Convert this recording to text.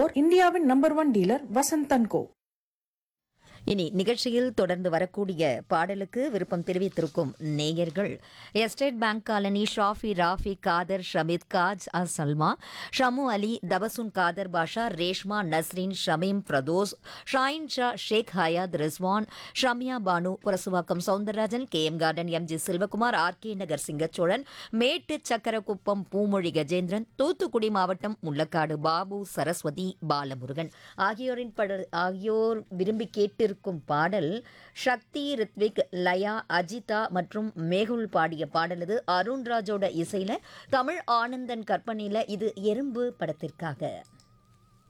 core இந்தியாவின் number one dealer Vasanthan co இனி நிகழ்ச்சியில் தொடர்ந்து வரக்கூடிய பாடலுக்கு விருப்பம் தெரிவித்திருக்கும் நேயர்கள் estate bank colony Shafi Rafi Khader Shameed Kaj அ Salma Shamu Ali Tabassum Khader Basha Reshma Nasreen Shameem Firdous Shahin Shah Sheikh Hayat Rizwan Shamiya Banu Purasawalkam Soundararajan K M garden M G Selvakumar R K Nagar Singachozhan மேட்டு சக்கரக்குப்பம் பூமொழி கஜேந்திரன் தூத்துக்குடி மாவட்டம் முள்ளக்காடு பாபு சரஸ்வதி பாலமுருகன் ஆகியோரின் பட ஆகியோர் விரும்பி கேட்டிருக்கும் பாடல் சக்தி ரித்விக் லயா அஜிதா மற்றும் மேகுல் பாடிய பாடல் இது அருண்ராஜோட இசையில தமிழ் ஆனந்தன் கற்பனையில இது எறும்பு படத்திற்காக